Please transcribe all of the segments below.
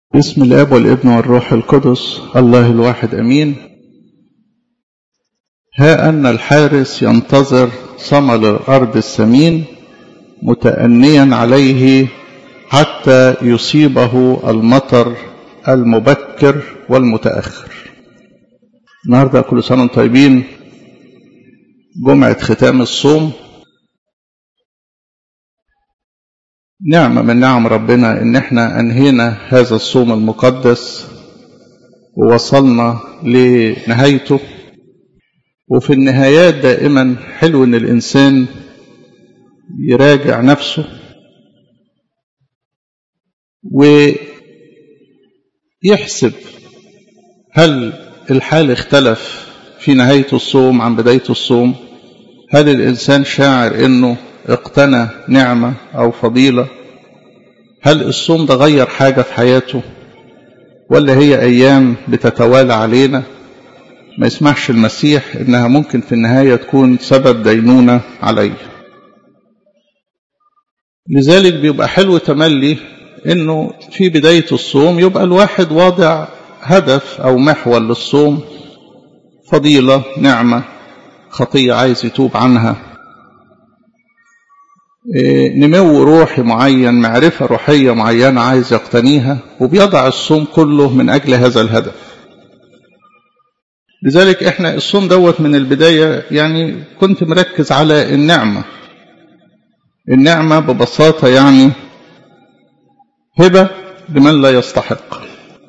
بسم الاب والابن والروح القدس الله الواحد امين ها ان الحارس ينتظر ثمر الارض السمين متانيا عليه حتى يصيبه المطر المبكر والمتاخر النهارده كل سنه وانتم طيبين جمعه ختام الصوم نعمة من نعم ربنا إن إحنا أنهينا هذا الصوم المقدس ووصلنا لنهايته وفي النهايات دائما حلو إن الإنسان يراجع نفسه ويحسب هل الحال اختلف في نهاية الصوم عن بداية الصوم هل الإنسان شاعر إنه اقتنى نعمة أو فضيلة هل الصوم ده غير حاجة في حياته ولا هي أيام بتتوالى علينا ما يسمحش المسيح إنها ممكن في النهاية تكون سبب دينونة عليه لذلك بيبقى حلو تملي إنه في بداية الصوم يبقى الواحد واضع هدف أو محور للصوم فضيلة نعمة خطية عايز يتوب عنها نمو روحي معين معرفة روحية معينة عايز يقتنيها وبيضع الصوم كله من أجل هذا الهدف لذلك احنا الصوم دوت من البداية يعني كنت مركز على النعمة النعمة ببساطة يعني هبة لمن لا يستحق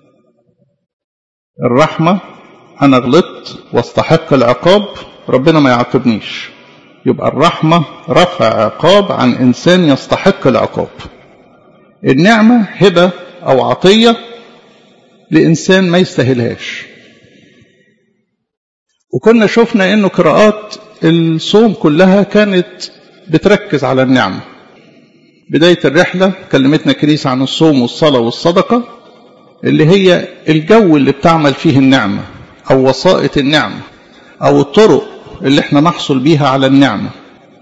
الرحمة أنا غلطت واستحق العقاب ربنا ما يعاقبنيش يبقى الرحمة رفع عقاب عن إنسان يستحق العقاب النعمة هبة أو عطية لإنسان ما يستاهلهاش وكنا شفنا إنه قراءات الصوم كلها كانت بتركز على النعمة بداية الرحلة كلمتنا كنيسة عن الصوم والصلاة والصدقة اللي هي الجو اللي بتعمل فيه النعمة أو وسائط النعمة أو الطرق اللي احنا نحصل بيها على النعمة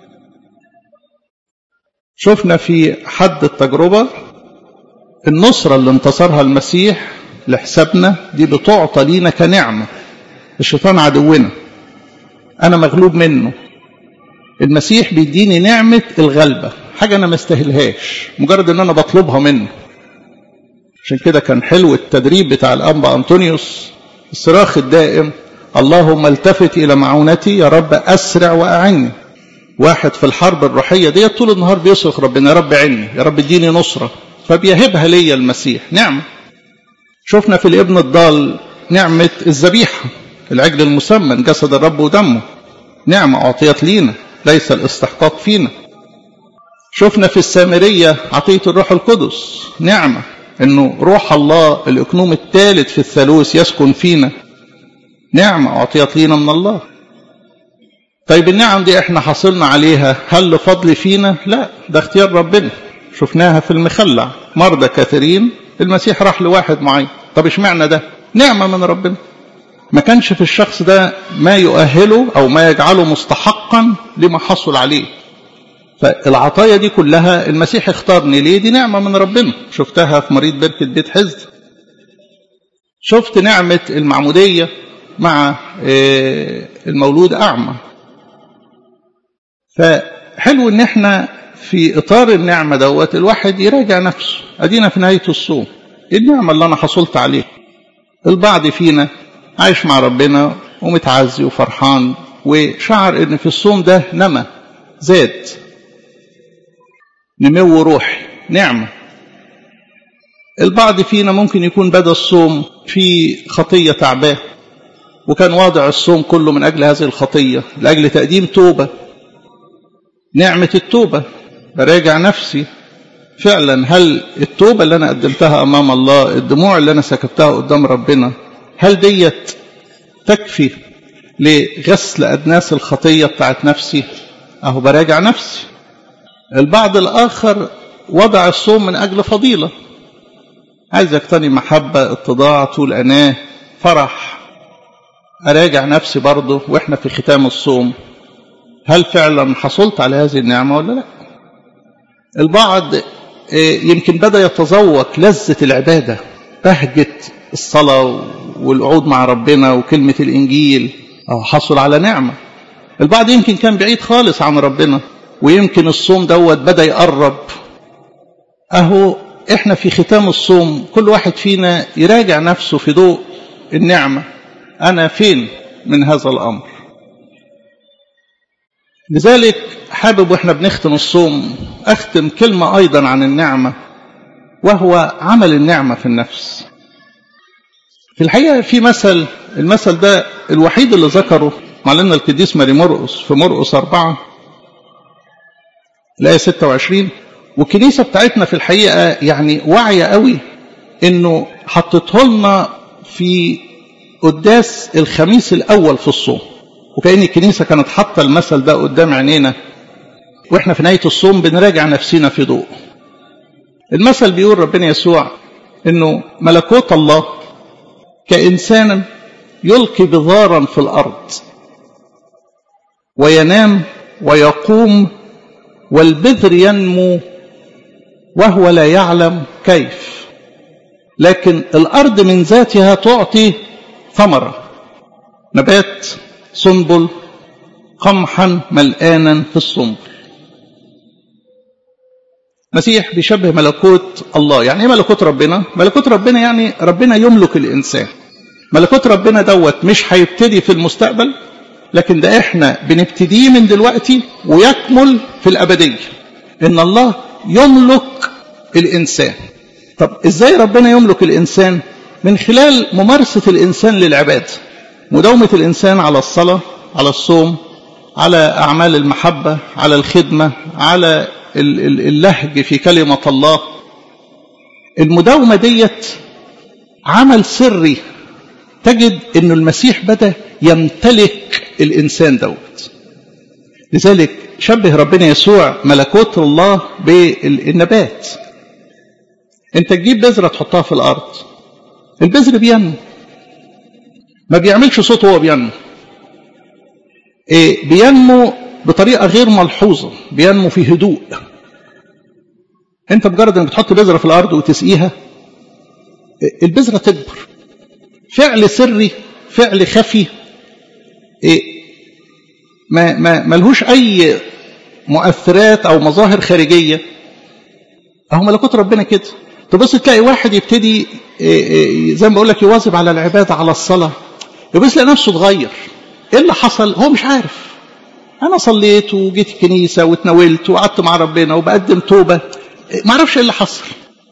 شفنا في حد التجربة النصرة اللي انتصرها المسيح لحسابنا دي بتعطى لينا كنعمة الشيطان عدونا أنا مغلوب منه المسيح بيديني نعمة الغلبة حاجة أنا ما استاهلهاش مجرد إن أنا بطلبها منه عشان كده كان حلو التدريب بتاع الأنبا أنطونيوس الصراخ الدائم اللهم التفت إلى معونتي يا رب أسرع وأعني واحد في الحرب الروحية دي طول النهار بيصرخ ربنا يا رب عني يا رب اديني نصرة فبيهبها ليا المسيح نعمة شفنا في الابن الضال نعمة الذبيحة العجل المسمن جسد الرب ودمه نعمة أعطيت لينا ليس الاستحقاق فينا شفنا في السامرية عطية الروح القدس نعمة انه روح الله الاقنوم الثالث في الثالوث يسكن فينا نعمة أعطيت لينا من الله طيب النعم دي احنا حصلنا عليها هل لفضل فينا لا ده اختيار ربنا شفناها في المخلع مرضى كثيرين المسيح راح لواحد معين طب اشمعنى ده نعمة من ربنا ما كانش في الشخص ده ما يؤهله أو ما يجعله مستحقا لما حصل عليه فالعطايا دي كلها المسيح اختارني ليه دي نعمة من ربنا شفتها في مريض بركة بيت حزد شفت نعمة المعمودية مع المولود أعمى فحلو ان احنا في اطار النعمة دوت الواحد يراجع نفسه ادينا في نهاية الصوم ايه النعمة اللي انا حصلت عليها البعض فينا عايش مع ربنا ومتعزي وفرحان وشعر ان في الصوم ده نما زاد نمو روحي نعمة البعض فينا ممكن يكون بدا الصوم في خطية تعباه وكان واضع الصوم كله من أجل هذه الخطية لأجل تقديم توبة نعمة التوبة براجع نفسي فعلا هل التوبة اللي أنا قدمتها أمام الله الدموع اللي أنا سكبتها قدام ربنا هل ديت تكفي لغسل أدناس الخطية بتاعت نفسي أهو براجع نفسي البعض الآخر وضع الصوم من أجل فضيلة عايز يقتني محبة اتضاع طول أناه فرح أراجع نفسي برضه وإحنا في ختام الصوم هل فعلا حصلت على هذه النعمة ولا لا البعض يمكن بدأ يتذوق لذة العبادة بهجة الصلاة والقعود مع ربنا وكلمة الإنجيل أو حصل على نعمة البعض يمكن كان بعيد خالص عن ربنا ويمكن الصوم دوت بدأ يقرب أهو إحنا في ختام الصوم كل واحد فينا يراجع نفسه في ضوء النعمة أنا فين من هذا الأمر لذلك حابب وإحنا بنختم الصوم أختم كلمة أيضا عن النعمة وهو عمل النعمة في النفس في الحقيقة في مثل المثل ده الوحيد اللي ذكره معلمنا القديس ماري مرقس في مرقس أربعة الآية 26 والكنيسة بتاعتنا في الحقيقة يعني واعية قوي إنه حطته لنا في قداس الخميس الأول في الصوم وكأن الكنيسة كانت حاطة المثل ده قدام عينينا وإحنا في نهاية الصوم بنراجع نفسنا في ضوء المثل بيقول ربنا يسوع إنه ملكوت الله كإنسان يلقي بذارا في الأرض وينام ويقوم والبذر ينمو وهو لا يعلم كيف لكن الأرض من ذاتها تعطي ثمرة نبات سنبل قمحا ملآنا في السنبل مسيح بيشبه ملكوت الله يعني ايه ملكوت ربنا ملكوت ربنا يعني ربنا يملك الإنسان ملكوت ربنا دوت مش هيبتدي في المستقبل لكن ده احنا بنبتديه من دلوقتي ويكمل في الأبدية إن الله يملك الإنسان طب إزاي ربنا يملك الإنسان من خلال ممارسة الإنسان للعبادة مداومة الإنسان على الصلاة على الصوم على أعمال المحبة على الخدمة على اللهج في كلمة الله المداومة ديت عمل سري تجد أن المسيح بدأ يمتلك الإنسان دوت لذلك شبه ربنا يسوع ملكوت الله بالنبات انت تجيب بذرة تحطها في الأرض البذر بينمو ما بيعملش صوت وهو بينمو إيه بينمو بطريقة غير ملحوظة بينمو في هدوء انت مجرد انك بتحط بذرة في الأرض وتسقيها البذرة تكبر فعل سري فعل خفي إيه ما ما ملهوش أي مؤثرات أو مظاهر خارجية أهو ملكوت ربنا كده تبص تلاقي واحد يبتدي زي ما بقول لك يواظب على العبادة على الصلاة يبص تلاقي نفسه اتغير ايه اللي حصل هو مش عارف انا صليت وجيت الكنيسة واتناولت وقعدت مع ربنا وبقدم توبة ما اعرفش ايه اللي حصل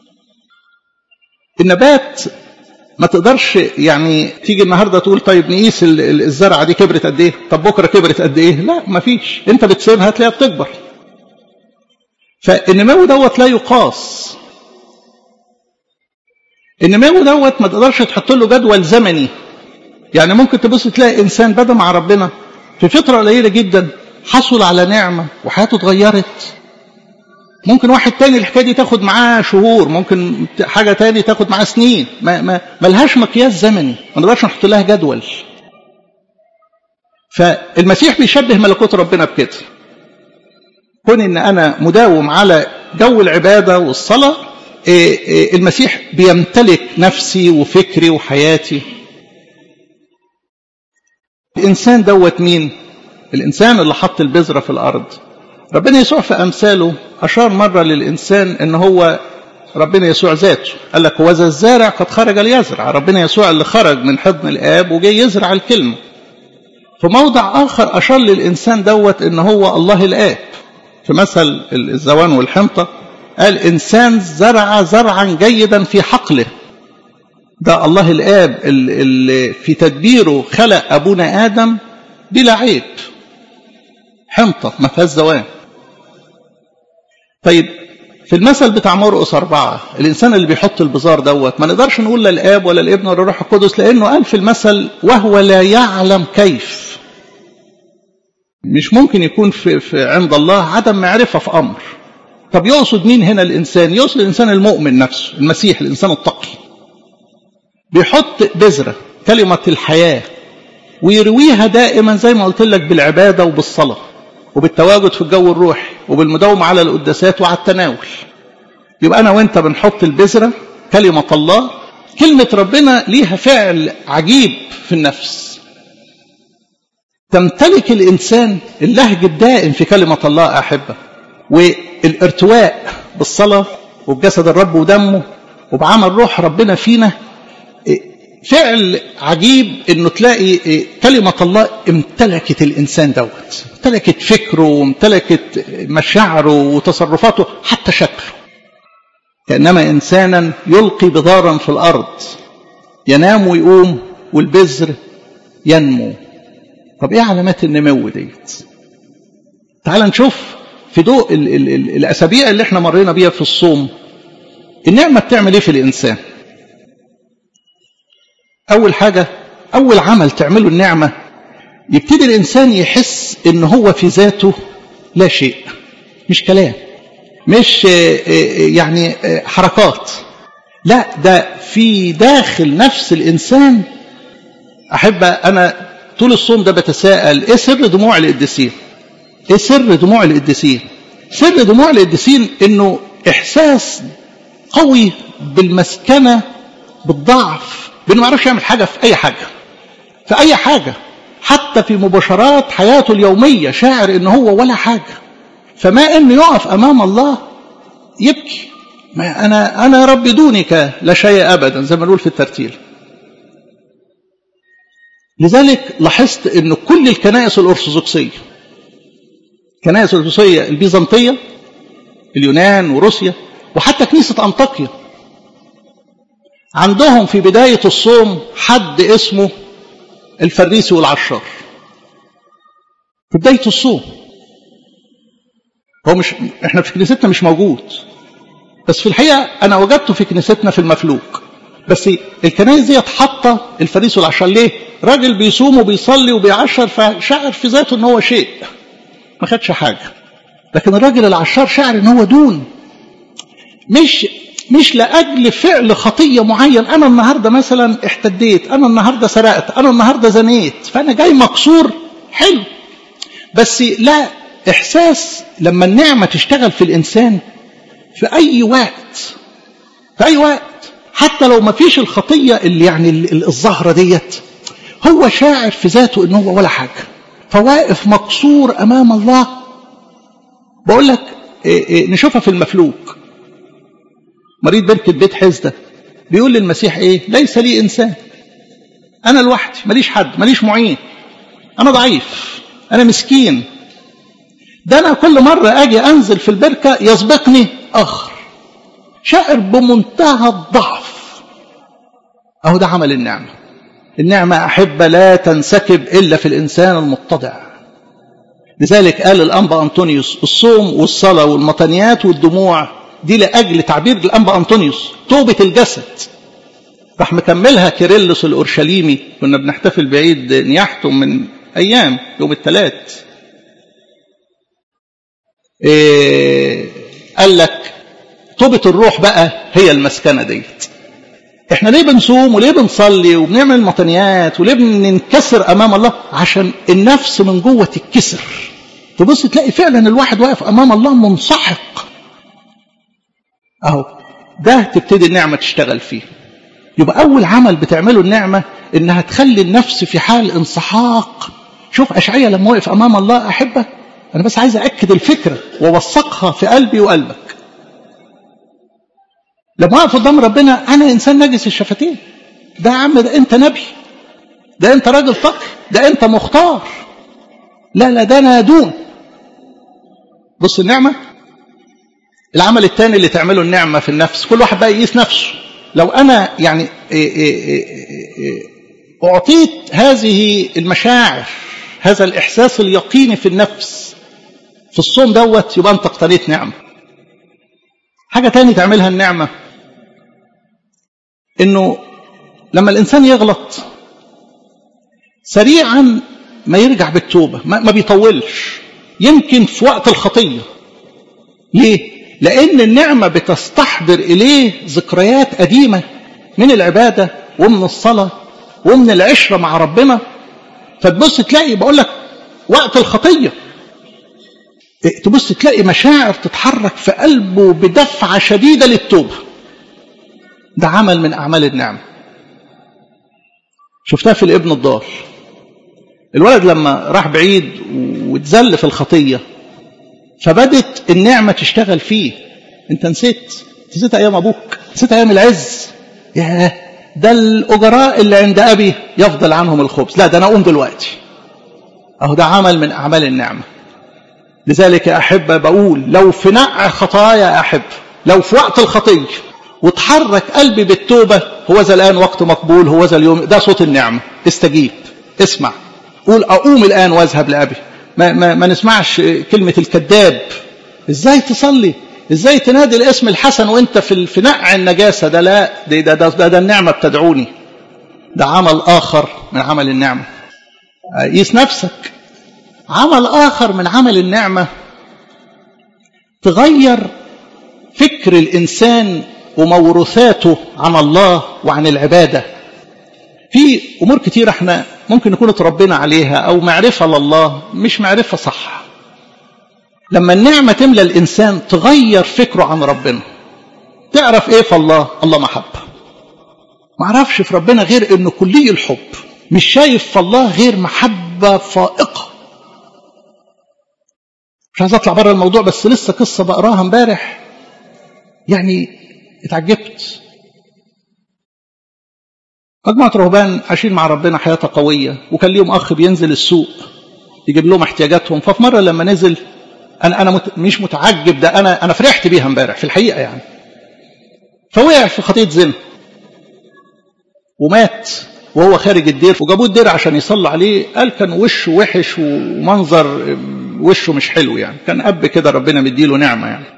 النبات ما تقدرش يعني تيجي النهارده تقول طيب نقيس الزرعه دي كبرت قد ايه؟ طب بكره كبرت قد ايه؟ لا ما فيش، انت بتسيبها تلاقيها بتكبر. فالنمو دوت لا يقاس. النمو دوت ما تقدرش تحط له جدول زمني. يعني ممكن تبص تلاقي انسان بدا مع ربنا في فتره قليله جدا حصل على نعمه وحياته اتغيرت. ممكن واحد تاني الحكايه دي تاخد معاه شهور ممكن حاجه تاني تاخد معاه سنين ما ما ملهاش مقياس زمني ما نقدرش نحط لها جدول فالمسيح بيشبه ملكوت ربنا بكده كون ان انا مداوم على جو العباده والصلاه المسيح بيمتلك نفسي وفكري وحياتي الانسان دوت مين الانسان اللي حط البذره في الارض ربنا يسوع في أمثاله أشار مرة للإنسان إن هو ربنا يسوع ذاته قال لك وذا الزارع قد خرج ليزرع ربنا يسوع اللي خرج من حضن الآب وجاي يزرع الكلمة في موضع آخر أشار للإنسان دوت إن هو الله الآب في مثل الزوان والحنطة قال إنسان زرع زرعا جيدا في حقله ده الله الآب اللي في تدبيره خلق أبونا آدم بلا عيب حنطة ما فيهاش زوان طيب في المثل بتاع مرقس أربعة الإنسان اللي بيحط البزار دوت ما نقدرش نقول لا الآب ولا الابن ولا الروح القدس لأنه قال في المثل وهو لا يعلم كيف مش ممكن يكون في, في عند الله عدم معرفة في أمر طب يقصد مين هنا الإنسان يقصد الإنسان المؤمن نفسه المسيح الإنسان التقي بيحط بذرة كلمة الحياة ويرويها دائما زي ما قلت لك بالعبادة وبالصلاة وبالتواجد في الجو الروحي وبالمداومة على القداسات وعلى التناول يبقى أنا وأنت بنحط البذرة كلمة الله كلمة ربنا ليها فعل عجيب في النفس تمتلك الإنسان اللهج الدائم في كلمة الله أحبة والارتواء بالصلاة وبجسد الرب ودمه وبعمل روح ربنا فينا فعل عجيب انه تلاقي كلمة الله امتلكت الانسان دوت امتلكت فكره وامتلكت مشاعره وتصرفاته حتى شكله كأنما إنسانا يلقي بذارا في الأرض ينام ويقوم والبذر ينمو طب ايه علامات النمو ديت تعال نشوف في ضوء ال ال ال الاسابيع اللي احنا مرينا بيها في الصوم النعمه بتعمل ايه في الانسان اول حاجه اول عمل تعمله النعمه يبتدي الانسان يحس ان هو في ذاته لا شيء مش كلام مش يعني حركات لا ده في داخل نفس الانسان احب انا طول الصوم ده بتساءل ايه سر دموع القديسين ايه سر دموع القديسين سر دموع القديسين انه احساس قوي بالمسكنه بالضعف بانه ما يعرفش يعمل حاجه في اي حاجه في اي حاجه حتى في مباشرات حياته اليوميه شاعر ان هو ولا حاجه فما انه يقف امام الله يبكي ما انا انا يا رب دونك لا شيء ابدا زي ما نقول في الترتيل لذلك لاحظت ان كل الكنائس الارثوذكسيه الكنائس الارثوذكسيه البيزنطيه اليونان وروسيا وحتى كنيسه انطاكيا عندهم في بدايه الصوم حد اسمه الفريسي والعشار في بدايه الصوم هو مش احنا في كنيستنا مش موجود بس في الحقيقه انا وجدته في كنيستنا في المفلوك بس الكنائس دي حاطه الفريس والعشار ليه؟ راجل بيصوم وبيصلي وبيعشر فشعر في ذاته ان هو شيء ما خدش حاجه لكن الراجل العشار شعر ان هو دون مش مش لاجل فعل خطيه معين انا النهارده مثلا احتديت انا النهارده سرقت انا النهارده زنيت فانا جاي مكسور حلو بس لا احساس لما النعمه تشتغل في الانسان في اي وقت في اي وقت حتى لو ما فيش الخطيه اللي يعني الظاهره ديت هو شاعر في ذاته ان هو ولا حاجه فواقف مكسور امام الله بقول لك إيه إيه نشوفها في المفلوك مريض بركة بيت حزدة بيقول للمسيح ايه ليس لي انسان انا لوحدي ماليش حد ماليش معين انا ضعيف انا مسكين ده انا كل مرة اجي انزل في البركة يسبقني اخر شاعر بمنتهى الضعف اهو ده عمل النعمة النعمة أحبة لا تنسكب إلا في الإنسان المتضع لذلك قال الأنبا أنطونيوس الصوم والصلاة والمطنيات والدموع دي لأجل تعبير الأنبا أنطونيوس توبة الجسد راح مكملها كيرلس الأورشليمي كنا بنحتفل بعيد نياحته من أيام يوم الثلاث إيه قال لك توبة الروح بقى هي المسكنة ديت احنا ليه بنصوم وليه بنصلي وبنعمل مطنيات وليه بننكسر امام الله عشان النفس من جوه تتكسر تبص تلاقي فعلا الواحد واقف امام الله منسحق اهو ده تبتدي النعمه تشتغل فيه يبقى اول عمل بتعمله النعمه انها تخلي النفس في حال انسحاق شوف اشعيا لما وقف امام الله احبه انا بس عايز اكد الفكره واوثقها في قلبي وقلبك لما اقف قدام ربنا انا انسان نجس الشفتين ده يا عم ده انت نبي ده انت راجل فقر ده انت مختار لا لا ده انا دون بص النعمه العمل الثاني اللي تعمله النعمه في النفس كل واحد بقى يقيس نفسه لو انا يعني إيه إيه إيه اعطيت هذه المشاعر هذا الاحساس اليقيني في النفس في الصوم دوت يبقى انت اقتنيت نعمه حاجه تاني تعملها النعمه انه لما الانسان يغلط سريعا ما يرجع بالتوبه ما, ما بيطولش يمكن في وقت الخطيه ليه لان النعمه بتستحضر اليه ذكريات قديمه من العباده ومن الصلاه ومن العشره مع ربنا فتبص تلاقي بقول لك وقت الخطيه تبص تلاقي مشاعر تتحرك في قلبه بدفعه شديده للتوبه ده عمل من أعمال النعمة شفتها في الابن الضال الولد لما راح بعيد واتذل في الخطية فبدت النعمة تشتغل فيه انت نسيت نسيت ايام ابوك نسيت ايام العز ياه ده الاجراء اللي عند ابي يفضل عنهم الخبز لا ده انا اقوم دلوقتي اهو ده عمل من اعمال النعمه لذلك يا احبه بقول لو في نقع خطايا احب لو في وقت الخطيه وتحرك قلبي بالتوبه هو ذا الان وقت مقبول هو ذا اليوم ده صوت النعمه استجيب اسمع قول اقوم الان واذهب لابي ما, ما, ما نسمعش كلمه الكذاب ازاي تصلي ازاي تنادي الاسم الحسن وانت في في نقع النجاسه ده لا ده ده, ده, ده, ده النعمه بتدعوني ده عمل اخر من عمل النعمه قيس نفسك عمل اخر من عمل النعمه تغير فكر الانسان وموروثاته عن الله وعن العباده في امور كتير احنا ممكن نكون اتربينا عليها او معرفه لله مش معرفه صح لما النعمة تملى الإنسان تغير فكره عن ربنا تعرف إيه في الله الله محبة ما اعرفش في ربنا غير إنه كلي الحب مش شايف في الله غير محبة فائقة مش عايز أطلع بره الموضوع بس لسه قصة بقراها امبارح يعني اتعجبت مجموعة رهبان عايشين مع ربنا حياة قوية وكان ليهم أخ بينزل السوق يجيب لهم احتياجاتهم ففي مرة لما نزل انا انا مت مش متعجب ده انا انا فرحت بيها امبارح في الحقيقه يعني فوقع في خطيه زنا ومات وهو خارج الدير وجابوه الدير عشان يصلوا عليه قال كان وشه وحش ومنظر وشه مش حلو يعني كان اب كده ربنا مديله نعمه يعني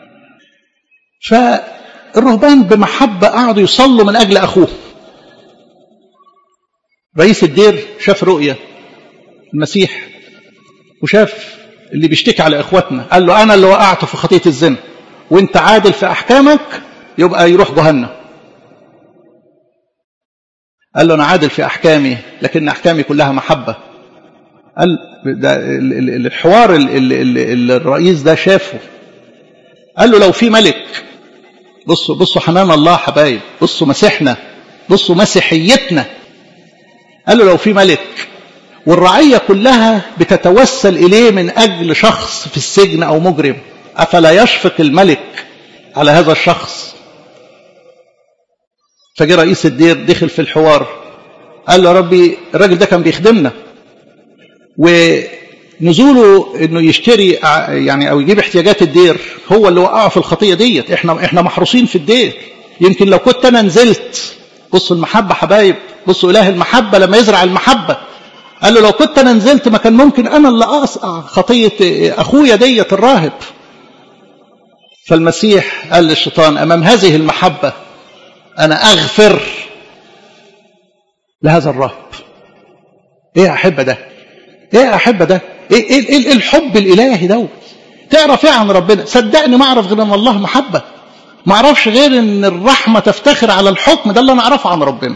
فالرهبان بمحبه قعدوا يصلوا من اجل اخوه رئيس الدير شاف رؤيه المسيح وشاف اللي بيشتكي على اخواتنا قال له انا اللي وقعته في خطيه الزنا وانت عادل في احكامك يبقى يروح جهنم قال له انا عادل في احكامي لكن احكامي كلها محبه قال ده الحوار اللي, اللي الرئيس ده شافه قال له لو في ملك بصوا بصوا حنان الله حبايب بصوا مسيحنا بصوا مسيحيتنا قال له لو في ملك والرعية كلها بتتوسل إليه من أجل شخص في السجن أو مجرم أفلا يشفق الملك على هذا الشخص فجاء رئيس الدير دخل في الحوار قال له ربي الراجل ده كان بيخدمنا ونزوله انه يشتري يعني او يجيب احتياجات الدير هو اللي وقعه في الخطيه ديت احنا احنا محروسين في الدير يمكن لو كنت انا نزلت بصوا المحبه حبايب بصوا اله المحبه لما يزرع المحبه قال له لو كنت انا نزلت ما كان ممكن انا اللي اقطع خطيه اخويا ديت الراهب فالمسيح قال للشيطان امام هذه المحبه انا اغفر لهذا الراهب ايه يا احبه ده ايه يا احبه ده ايه ايه, إيه الحب الالهي دوت تعرف ايه عن ربنا صدقني ما اعرف غير ان الله محبه ما اعرفش غير ان الرحمه تفتخر على الحكم ده اللي انا اعرفه عن ربنا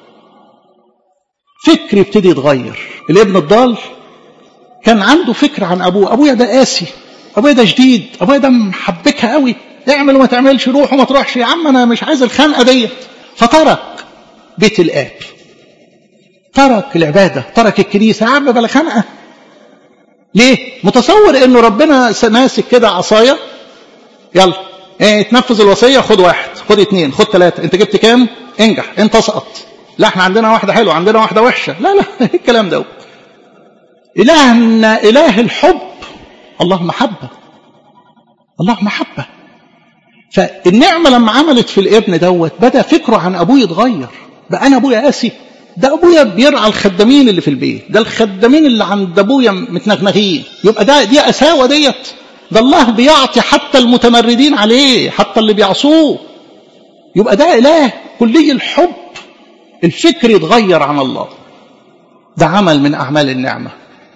فكري ابتدي يتغير الابن الضال كان عنده فكر عن ابوه ابويا ده قاسي ابويا ده شديد ابويا ده محبكها قوي اعمل وما تعملش روح وما تروحش يا عم انا مش عايز الخنقه ديت فترك بيت الاب ترك العباده ترك الكنيسه يا عم بلا خنقه ليه متصور انه ربنا ماسك كده عصايه يلا ايه تنفذ الوصيه خد واحد خد اثنين خد ثلاثه انت جبت كام انجح انت اسقط لا احنا عندنا واحدة حلوة عندنا واحدة وحشة لا لا الكلام ده إلهنا إله الحب الله محبة الله محبة فالنعمة لما عملت في الابن دوت بدأ فكره عن أبوه يتغير بقى أنا أبويا قاسي ده أبويا بيرعى الخدامين اللي في البيت ده الخدامين اللي عند أبويا متنغنغين يبقى ده دي قساوة ديت ده الله بيعطي حتى المتمردين عليه حتى اللي بيعصوه يبقى ده إله كلي الحب الفكر يتغير عن الله ده عمل من أعمال النعمة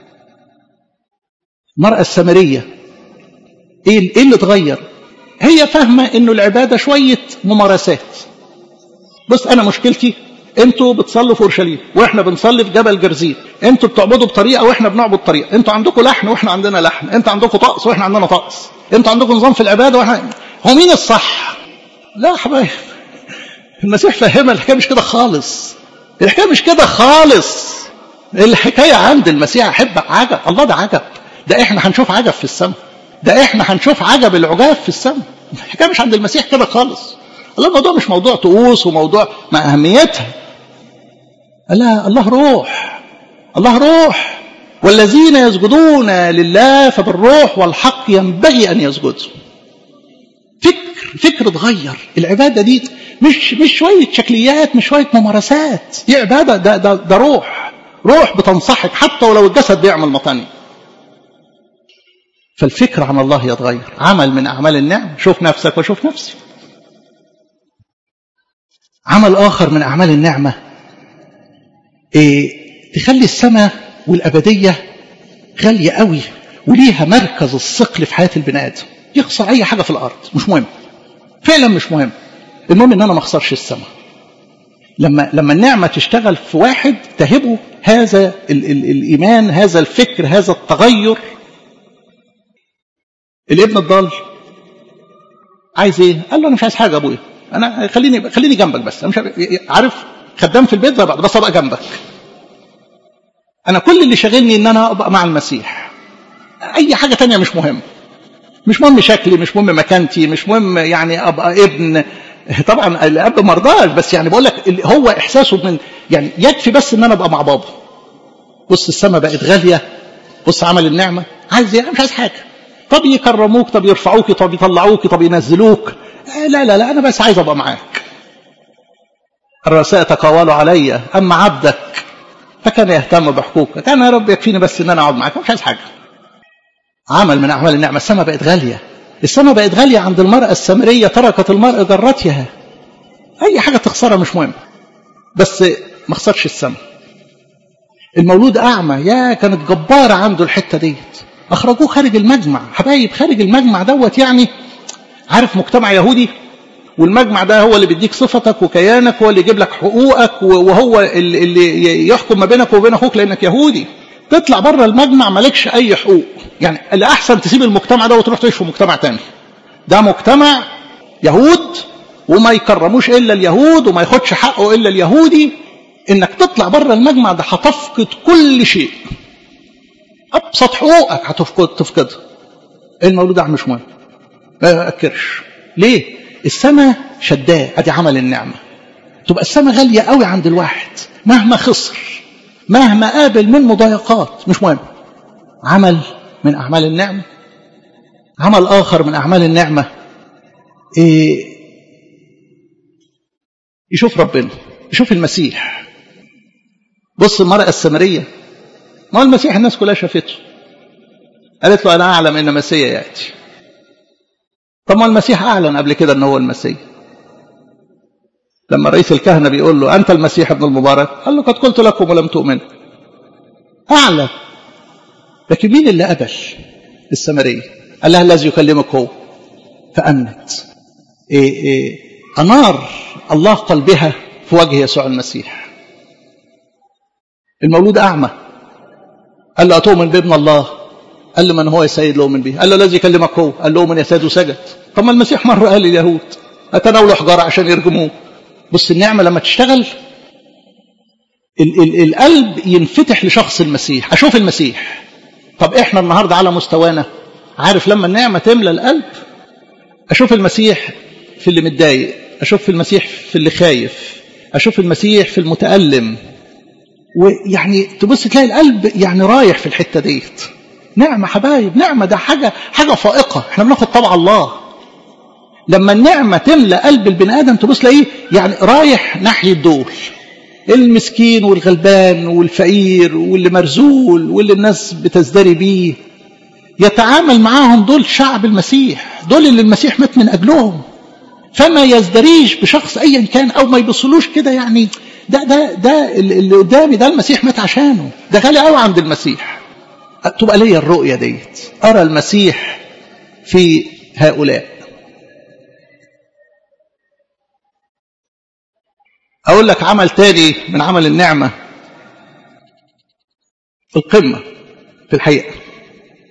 المرأة السامرية ايه اللي اتغير هي فاهمة انه العبادة شوية ممارسات بص انا مشكلتي انتوا بتصلوا في اورشليم واحنا بنصلي في جبل جرزيم انتوا بتعبدوا بطريقه واحنا بنعبد طريقه انتوا عندكم لحن واحنا عندنا لحن انتوا عندكم طقس واحنا عندنا طقس انتوا عندكم نظام في العباده واحنا هو مين الصح لا يا حبايب المسيح فهمها الحكايه مش كده خالص الحكايه مش كده خالص الحكايه عند المسيح احب عجب الله ده عجب ده احنا هنشوف عجب في السماء ده احنا هنشوف عجب العجاب في السماء الحكايه مش عند المسيح كده خالص الله الموضوع مش موضوع طقوس وموضوع مع اهميتها لا الله روح الله روح والذين يسجدون لله فبالروح والحق ينبغي ان يسجدوا فكر فكر اتغير العباده دي مش مش شويه شكليات مش شويه ممارسات دي عباده ده ده, ده روح روح بتنصحك حتى ولو الجسد بيعمل مطاني فالفكر عن الله يتغير عمل من اعمال النعم شوف نفسك وشوف نفسي عمل اخر من اعمال النعمه إيه تخلي السماء والابديه غاليه قوي وليها مركز الثقل في حياه البني ادم يخسر اي حاجه في الارض مش مهم فعلا مش مهم المهم ان انا ما اخسرش السماء لما لما النعمه تشتغل في واحد تهبه هذا ال ال الايمان هذا الفكر هذا التغير الابن الضال عايز ايه قال له انا مش عايز حاجه ابويا انا خليني خليني جنبك بس انا مش عارف خدام في البيت زي بعض بس ابقى جنبك انا كل اللي شاغلني ان انا ابقى مع المسيح اي حاجه تانية مش مهم مش مهم شكلي مش مهم مكانتي مش مهم يعني ابقى ابن طبعا الاب مرضاش بس يعني بقول لك هو احساسه من يعني يكفي بس ان انا ابقى مع بابا بص السماء بقت غاليه بص عمل النعمه عايز ايه مش عايز حاجه طب يكرموك طب يرفعوك طب يطلعوك طب ينزلوك لا لا لا انا بس عايز ابقى معاك الرؤساء تقاولوا علي اما عبدك فكان يهتم بحقوقك كان يا رب يكفيني بس ان انا اقعد معاك مش عايز حاجه عمل من اعمال النعمه السماء بقت غاليه السماء بقت غاليه عند المراه السامريه تركت المرء جرتها اي حاجه تخسرها مش مهم بس ما خسرش السماء المولود اعمى يا كانت جباره عنده الحته ديت اخرجوه خارج المجمع حبايب خارج المجمع دوت يعني عارف مجتمع يهودي والمجمع ده هو اللي بيديك صفتك وكيانك هو اللي يجيب لك حقوقك وهو اللي يحكم ما بينك وبين اخوك لانك يهودي تطلع بره المجمع مالكش اي حقوق يعني الاحسن تسيب المجتمع ده وتروح تعيش في مجتمع تاني ده مجتمع يهود وما يكرموش الا اليهود وما ياخدش حقه الا اليهودي انك تطلع بره المجمع ده هتفقد كل شيء ابسط حقوقك هتفقد تفقدها المولود مش مهم ما يأكرش ليه السماء شداه ادي عمل النعمه تبقى السماء غاليه قوي عند الواحد مهما خسر مهما قابل من مضايقات مش مهم عمل من اعمال النعمه عمل اخر من اعمال النعمه إيه يشوف ربنا يشوف المسيح بص المرأة السامرية ما هو المسيح الناس كلها شافته قالت له أنا أعلم إن مسيا يأتي طب ما المسيح أعلن قبل كده إن هو المسيح لما رئيس الكهنة بيقول له أنت المسيح ابن المبارك قال له قد قلت لكم ولم تؤمنوا أعلن لكن مين اللي قبل السامرية قال لها الذي يكلمك هو فأمنت إيه إيه أنار الله قلبها في وجه يسوع المسيح المولود أعمى قال له أتؤمن بابن الله قال له من هو يا سيد لا أؤمن به قال له الذي يكلمك هو قال له أؤمن يا سيد وسجد طب ما المسيح مرة قال لليهود أتناولوا حجارة عشان يرجموه بص النعمة لما تشتغل ال ال القلب ينفتح لشخص المسيح أشوف المسيح طب إحنا النهاردة على مستوانا عارف لما النعمة تملى القلب أشوف المسيح في اللي متضايق أشوف في المسيح في اللي خايف أشوف المسيح في المتألم ويعني تبص تلاقي القلب يعني رايح في الحتة ديت نعمة حبايب نعمة ده حاجة حاجة فائقة احنا بناخد طبع الله لما النعمة تملى قلب البني آدم تبص تلاقيه يعني رايح ناحية دول المسكين والغلبان والفقير واللي مرزول واللي الناس بتزدري بيه يتعامل معاهم دول شعب المسيح دول اللي المسيح مات من أجلهم فما يزدريش بشخص أيا كان أو ما يبصلوش كده يعني ده ده ده اللي قدامي ده المسيح مات عشانه ده غالي قوي عند المسيح تبقى ليا الرؤية ديت أرى المسيح في هؤلاء أقول لك عمل تاني من عمل النعمة القمة في الحقيقة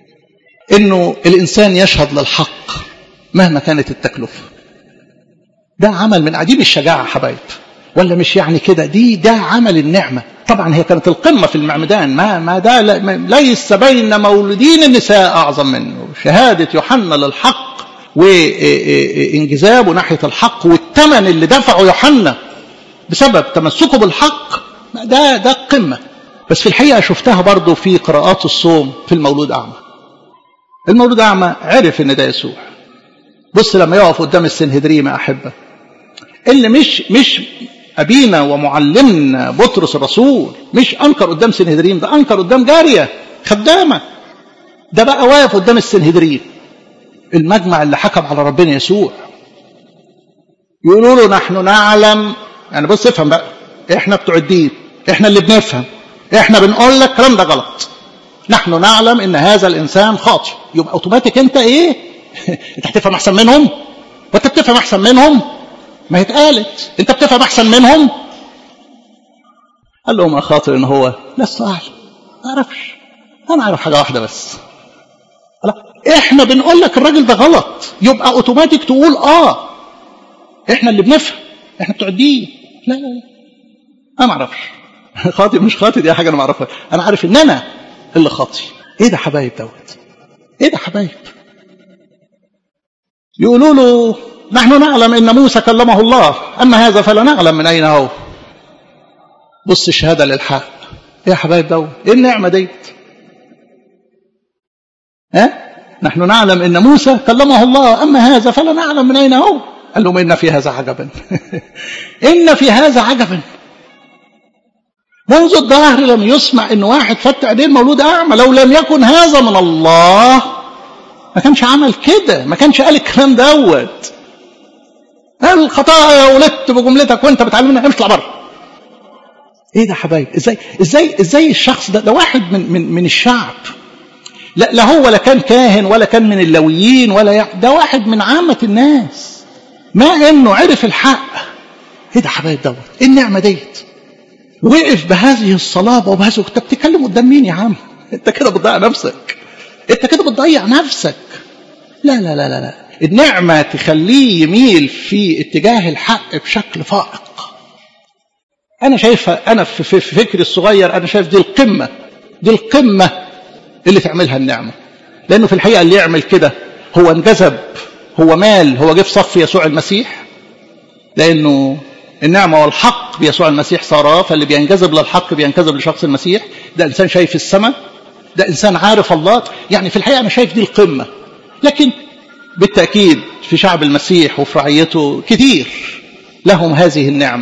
إنه الإنسان يشهد للحق مهما كانت التكلفة ده عمل من عديم الشجاعة حبايب ولا مش يعني كده دي ده عمل النعمة طبعا هي كانت القمة في المعمدان ما ما ده ليس بين مولودين النساء أعظم منه شهادة يوحنا للحق وانجذابه ناحية الحق والثمن اللي دفعه يوحنا بسبب تمسكه بالحق ده ده قمة بس في الحقيقة شفتها برضو في قراءات الصوم في المولود أعمى المولود أعمى عرف إن ده يسوع بص لما يقف قدام السنهدريم يا أحبة اللي مش مش أبينا ومعلمنا بطرس الرسول مش أنكر قدام سنهدريم ده أنكر قدام جارية خدامة ده بقى واقف قدام السنهدريم المجمع اللي حكم على ربنا يسوع يقولوا له نحن نعلم يعني بص افهم بقى احنا بتوع الدين احنا اللي بنفهم احنا بنقول لك الكلام ده غلط نحن نعلم ان هذا الانسان خاطئ يبقى اوتوماتيك انت ايه انت هتفهم احسن منهم وانت بتفهم احسن منهم ما هي اتقالت انت بتفهم احسن منهم قال لهم اخاطر ان هو لست اعلم ما اعرفش انا اعرف حاجه واحده بس احنا بنقول لك الراجل ده غلط يبقى اوتوماتيك تقول اه احنا اللي بنفهم احنا بتوع الدين لا لا لا انا ما اعرفش خاطئ مش خاطئ دي حاجه انا ما اعرفها انا عارف ان انا اللي خاطئ ايه ده حبايب دوت ايه ده حبايب يقولوا له نحن نعلم ان موسى كلمه الله اما هذا فلا نعلم من اين هو بص الشهاده للحق ايه يا حبايب دوت ايه النعمه ديت ها نحن نعلم ان موسى كلمه الله اما هذا فلا نعلم من اين هو قال لهم ان في هذا عجبا ان في هذا عجبا منذ الظهر لم يسمع ان واحد فتح ايديه المولود اعمى لو لم يكن هذا من الله ما كانش عمل كده ما كانش قال الكلام دوت قال الخطايا ولدت بجملتك وانت بتعلمنا امشي اطلع بره ايه ده حبايب ازاي ازاي ازاي الشخص ده ده واحد من من من الشعب لا لا هو ولا كان كاهن ولا كان من اللويين ولا يعني ده واحد من عامة الناس ما انه عرف الحق ايه ده حبايب دوت ايه النعمة ديت وقف بهذه الصلابة وبهذه انت بتتكلم قدام مين يا عم انت كده بتضيع نفسك انت كده بتضيع نفسك لا لا لا لا لا النعمة تخليه يميل في اتجاه الحق بشكل فائق انا شايفها انا في, في, في فكري الصغير انا شايف دي القمة دي القمة اللي تعملها النعمة لانه في الحقيقة اللي يعمل كده هو انجذب هو مال هو جه في صف يسوع المسيح لانه النعمة والحق بيسوع المسيح صارا فاللي بينجذب للحق بينجذب لشخص المسيح ده إنسان شايف السماء ده إنسان عارف الله يعني في الحقيقة أنا شايف دي القمة لكن بالتأكيد في شعب المسيح وفي رعيته كثير لهم هذه النعمة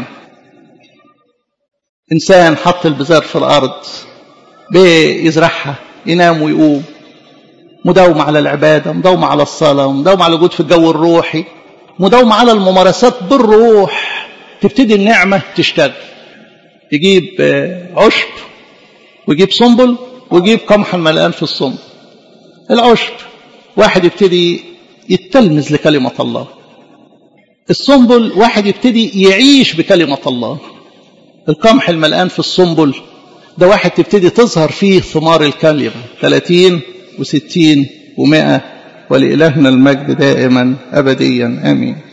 إنسان حط البذار في الأرض بيزرعها ينام ويقوم مداومة على العبادة مداومة على الصلاة مداومة على الوجود في الجو الروحي مداومة على الممارسات بالروح تبتدي النعمة تشتغل يجيب عشب ويجيب سنبل ويجيب قمح ملقان في السنبل العشب واحد يبتدي يتلمذ لكلمة الله السنبل واحد يبتدي يعيش بكلمة الله القمح الملقان في السنبل ده واحد تبتدي تظهر فيه ثمار الكلمة 30 و60 و100 ولإلهنا المجد دائما أبديا آمين